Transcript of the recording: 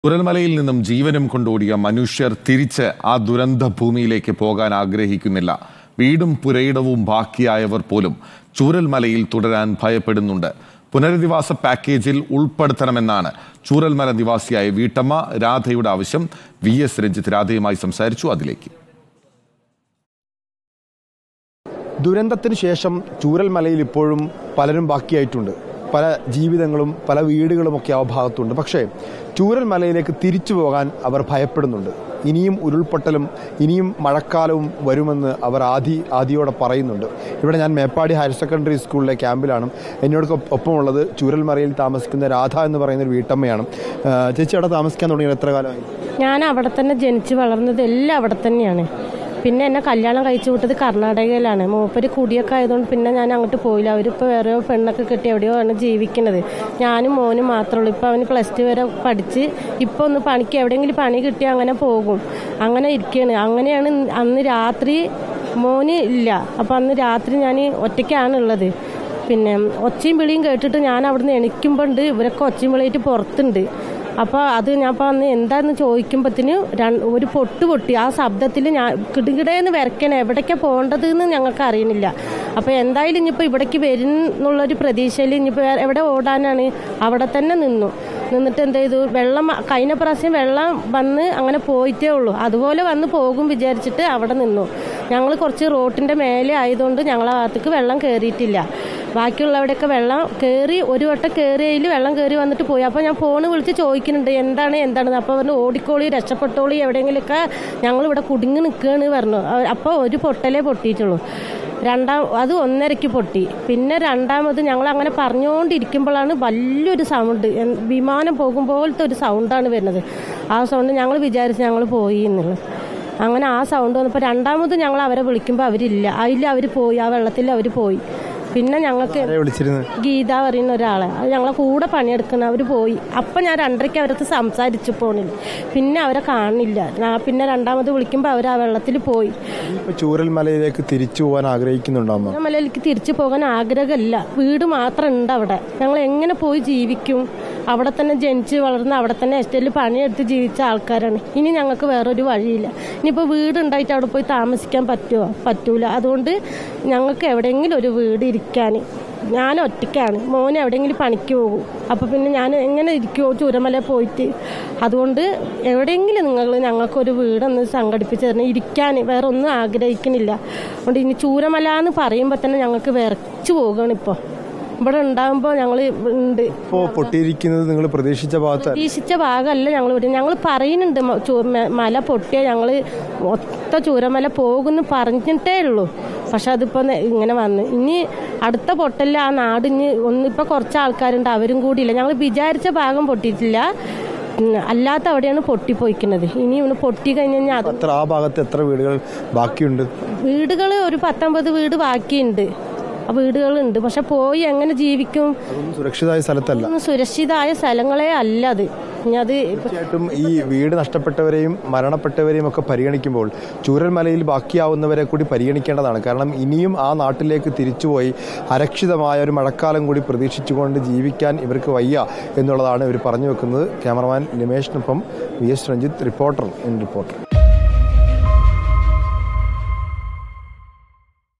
ചുരൽമലയിൽ നിന്നും ജീവനും കൊണ്ടോടിയ മനുഷ്യർ തിരിച്ച് ആ ദുരന്ത ഭൂമിയിലേക്ക് പോകാൻ ആഗ്രഹിക്കുന്നില്ല വീടും പുരയിടവും ബാക്കിയായവർ പോലും ചൂരൽമലയിൽ തുടരാൻ ഭയപ്പെടുന്നുണ്ട് പുനരധിവാസ പാക്കേജിൽ ഉൾപ്പെടുത്തണമെന്നാണ് ചൂരൽമല നിവാസിയായ വീട്ടമ്മ രാധയുടെ ആവശ്യം വി എസ് രഞ്ജിത്ത് രാധയുമായി സംസാരിച്ചു അതിലേക്ക് ദുരന്തത്തിന് ശേഷം ചൂരൽമലയിൽ ഇപ്പോഴും പലരും ബാക്കിയായിട്ടുണ്ട് പല ജീവിതങ്ങളും പല വീടുകളുമൊക്കെ ആ ഭാഗത്തുണ്ട് പക്ഷേ ചൂരൽമലയിലേക്ക് തിരിച്ചു പോകാൻ അവർ ഭയപ്പെടുന്നുണ്ട് ഇനിയും ഉരുൾപൊട്ടലും ഇനിയും മഴക്കാലവും വരുമെന്ന് അവർ ആദി ആദിയോടെ പറയുന്നുണ്ട് ഇവിടെ ഞാൻ മേപ്പാടി ഹയർ സെക്കൻഡറി സ്കൂളിലെ ക്യാമ്പിലാണ് എന്നോട് ഒപ്പമുള്ളത് ചൂരൽമലയിൽ താമസിക്കുന്ന രാധ എന്ന് പറയുന്ന ഒരു വീട്ടമ്മയാണ് ആ, ചേച്ചി അവിടെ താമസിക്കാൻ തുടങ്ങിയത് എത്ര കാലമായി ഞാൻ അവിടെ തന്നെ ജനിച്ച് വളർന്നത് എല്ലാം അവിടെ തന്നെയാണ് പിന്നെ എന്നെ കല്യാണം കഴിച്ചു വിട്ടത് കർണാടകയിലാണ് മൂപ്പര് കുടിയൊക്കെ ആയതുകൊണ്ട് പിന്നെ ഞാൻ അങ്ങോട്ട് പോയില്ല അവരിപ്പോൾ വേറെ പെണ്ണൊക്കെ കിട്ടി എവിടെയോ ആണ് ജീവിക്കുന്നത് ഞാനും മോനും മാത്രമേ ഉള്ളൂ ഇപ്പോൾ അവന് പ്ലസ് ടു വരെ പഠിച്ച് ഇപ്പോൾ ഒന്ന് പണിക്ക് എവിടെയെങ്കിലും പണി കിട്ടിയാൽ അങ്ങനെ പോകും അങ്ങനെ ഇരിക്കുകയാണ് അങ്ങനെയാണ് അന്ന് രാത്രി മോന് ഇല്ല അപ്പോൾ അന്ന് രാത്രി ഞാൻ ഒറ്റയ്ക്കാണുള്ളത് പിന്നെ ഒച്ചയും വിളിയും കേട്ടിട്ട് ഞാൻ അവിടുന്ന് എണിക്കുമ്പോണ്ട് ഇവരൊക്കെ ഒച്ചയും വിളിയിട്ട് പുറത്തുണ്ട് അപ്പോൾ അത് ഞാൻ അപ്പോൾ അന്ന് എന്താന്ന് ചോദിക്കുമ്പോഴത്തേന് ഒരു പൊട്ട് പൊട്ടി ആ ശബ്ദത്തിൽ ഞാൻ കിടുകിടേന്ന് വരയ്ക്കണം എവിടേക്കാണ് പോകേണ്ടത് എന്ന് ഞങ്ങൾക്ക് അറിയണില്ല അപ്പോൾ എന്തായാലും ഇനിയിപ്പോൾ ഇവിടേക്ക് വരും എന്നുള്ളൊരു പ്രതീക്ഷയിൽ ഇനിയിപ്പോൾ വേറെ എവിടെ ഓടാനാണ് അവിടെ തന്നെ നിന്നു നിന്നിട്ട് എന്ത് ചെയ്തു വെള്ളം കഴിഞ്ഞ പ്രാവശ്യം വെള്ളം വന്ന് അങ്ങനെ പോയിട്ടേ ഉള്ളൂ അതുപോലെ വന്ന് പോകും വിചാരിച്ചിട്ട് അവിടെ നിന്നു ഞങ്ങൾ കുറച്ച് റോട്ടിൻ്റെ മേലെ ആയതുകൊണ്ട് ഞങ്ങളെ ഭാഗത്തേക്ക് വെള്ളം കയറിയിട്ടില്ല ബാക്കിയുള്ളവിടെയൊക്കെ വെള്ളം കയറി ഒരു വട്ടം കയറിയതിൽ വെള്ളം കയറി വന്നിട്ട് പോയി അപ്പോൾ ഞാൻ ഫോൺ വിളിച്ച് ചോദിക്കുന്നുണ്ട് എന്താണ് എന്താണെന്ന് അപ്പോൾ പറഞ്ഞു ഓടിക്കോളി രക്ഷപ്പെട്ടോളി എവിടെയെങ്കിലുമൊക്കെ ഞങ്ങളിവിടെ കുടുങ്ങി നിൽക്കുകയാണ് പറഞ്ഞു അപ്പോൾ ഒരു പൊട്ടലേ പൊട്ടിയിട്ടുള്ളൂ രണ്ടാം അത് ഒന്നരയ്ക്ക് പൊട്ടി പിന്നെ രണ്ടാമത് ഞങ്ങൾ അങ്ങനെ പറഞ്ഞുകൊണ്ടിരിക്കുമ്പോഴാണ് വലിയൊരു സൗണ്ട് എൻ- വിമാനം പോകും പോലത്തെ ഒരു സൗണ്ടാണ് വരുന്നത് ആ സൗണ്ട് ഞങ്ങൾ വിചാരിച്ച് ഞങ്ങൾ പോയി എന്നുള്ളത് അങ്ങനെ ആ സൗണ്ട് വന്നപ്പോൾ രണ്ടാമത് ഞങ്ങൾ അവരെ വിളിക്കുമ്പോൾ അവരില്ല അതിൽ അവർ പോയി ആ വെള്ളത്തിൽ അവർ പോയി പിന്നെ ഞങ്ങൾക്ക് ആരെയാ വിളിച്ചിരുന്നത് ഗീത പറയുന്ന ഒരാളെ അത് ഞങ്ങളെ കൂടെ പണിയെടുക്കുന്ന അവർ പോയി അപ്പം ഞാൻ രണ്ടരയ്ക്ക് അവരടുത്ത് സംസാരിച്ചു പോണില്ല പിന്നെ അവരെ കാണില്ല ഞാൻ പിന്നെ രണ്ടാമത് വിളിക്കുമ്പോൾ അവർ ആ വെള്ളത്തിൽ പോയി ഇപ്പൊ ചൂരൽമലയിലേക്ക് തിരിച്ചു പോകാൻ ആഗ്രഹിക്കുന്നുണ്ടോ അമ്മ ഞാൻ മലയിലേക്ക് തിരിച്ചു പോകാൻ ആഗ്രഹമില്ല വീട് മാത്രം ഉണ്ട് അവിടെ ഞങ്ങൾ എങ്ങനെ പോയി ജീവിക്കും അവിടെ തന്നെ ജനിച്ച് വളർന്ന് അവിടെ തന്നെ എസ്റ്റേറ്റിൽ പണിയെടുത്ത് ജീവിച്ച ആൾക്കാരാണ് ഇനി ഞങ്ങൾക്ക് വേറൊരു വഴിയില്ല ഇനിയിപ്പോൾ വീടുണ്ടായിട്ട് അവിടെ പോയി താമസിക്കാൻ പറ്റുമോ പറ്റൂല അതുകൊണ്ട് ഞങ്ങൾക്ക് എവിടെയെങ്കിലും ഒരു വീട് ഇരിക്കാൻ ഞാൻ ഒറ്റയ്ക്കാണ് മോൻ എവിടെയെങ്കിലും പണിക്ക് പോകും അപ്പോൾ പിന്നെ ഞാൻ എങ്ങനെ ഇരിക്കുമോ ചൂരമല പോയിട്ട് അതുകൊണ്ട് എവിടെയെങ്കിലും നിങ്ങൾ ഞങ്ങൾക്കൊരു വീടൊന്ന് സംഘടിപ്പിച്ച് തരണം ഇരിക്കാൻ വേറെ ഒന്നും ആഗ്രഹിക്കുന്നില്ല അതുകൊണ്ട് ഇനി ചൂരമല എന്ന് പറയുമ്പോൾ തന്നെ ഞങ്ങൾക്ക് വിറച്ചു പോകുകയാണ് ഇപ്പോൾ ഇവിടെ ഉണ്ടാകുമ്പോൾ ഞങ്ങൾ ഉണ്ട് ഇപ്പോ പൊട്ടിയിരിക്കുന്നത് നിങ്ങൾ പ്രതീക്ഷിച്ച ഭാഗത്ത് പ്രതീക്ഷിച്ച ഭാഗമല്ല ഞങ്ങൾ ഇവിടെ ഞങ്ങൾ പറയുന്നുണ്ട് മ- ചൂ- മ- മല പൊട്ടിയ ഞങ്ങൾ ഒത്ത ചൂരമല പോകുന്നു പറഞ്ഞിട്ടേ ഉള്ളൂ പക്ഷെ അതിപ്പോൾ ഇങ്ങനെ വന്ന് ഇനി അടുത്ത പൊട്ടലിൽ ആ നാട് ഇനി ഒന്നിപ്പോൾ കുറച്ച് ആൾക്കാരുണ്ട് അവരും കൂടിയില്ല ഞങ്ങൾ വിചാരിച്ച ഭാഗം പൊട്ടിയിട്ടില്ല ഉം, അല്ലാത്ത അവിടെയാണ് പൊട്ടിപ്പോയിക്കുന്നത് ഇനി ഇവന് പൊട്ടി കഴിഞ്ഞ് കഴിഞ്ഞാൽ അത് എത്ര ആ ഭാഗത്ത് എത്ര വീടുകൾ ബാക്കിയുണ്ട് വീടുകൾ ഒരു പത്തൊമ്പത് വീട് ബാക്കിയുണ്ട് ആ വീടുകളുണ്ട് പക്ഷെ പോയി എങ്ങനെ ജീവിക്കും അതൊന്നും സുരക്ഷിതമായ സ്ഥലത്തല്ല ഒന്നും സുരക്ഷിതമായ സ്ഥലങ്ങളെ അല്ല അത് ഇനി അത് ഇപ്പൊ തീർച്ചയായിട്ടും ഈ വീട് നഷ്ടപ്പെട്ടവരെയും മരണപ്പെട്ടവരെയും ഒക്കെ പരിഗണിക്കുമ്പോൾ ചൂരൽമലയിൽ ബാക്കിയാവുന്നവരെ കൂടി പരിഗണിക്കേണ്ടതാണ് കാരണം ഇനിയും ആ നാട്ടിലേക്ക് തിരിച്ചുപോയി അരക്ഷിതമായ ഒരു മഴക്കാലം കൂടി പ്രതീക്ഷിച്ചുകൊണ്ട് ജീവിക്കാൻ ഇവർക്ക് വയ്യ എന്നുള്ളതാണ് ഇവർ പറഞ്ഞു വെക്കുന്നത് ക്യാമറമാൻ നിമേഷിനൊപ്പം V S Ranjith reporter in reporter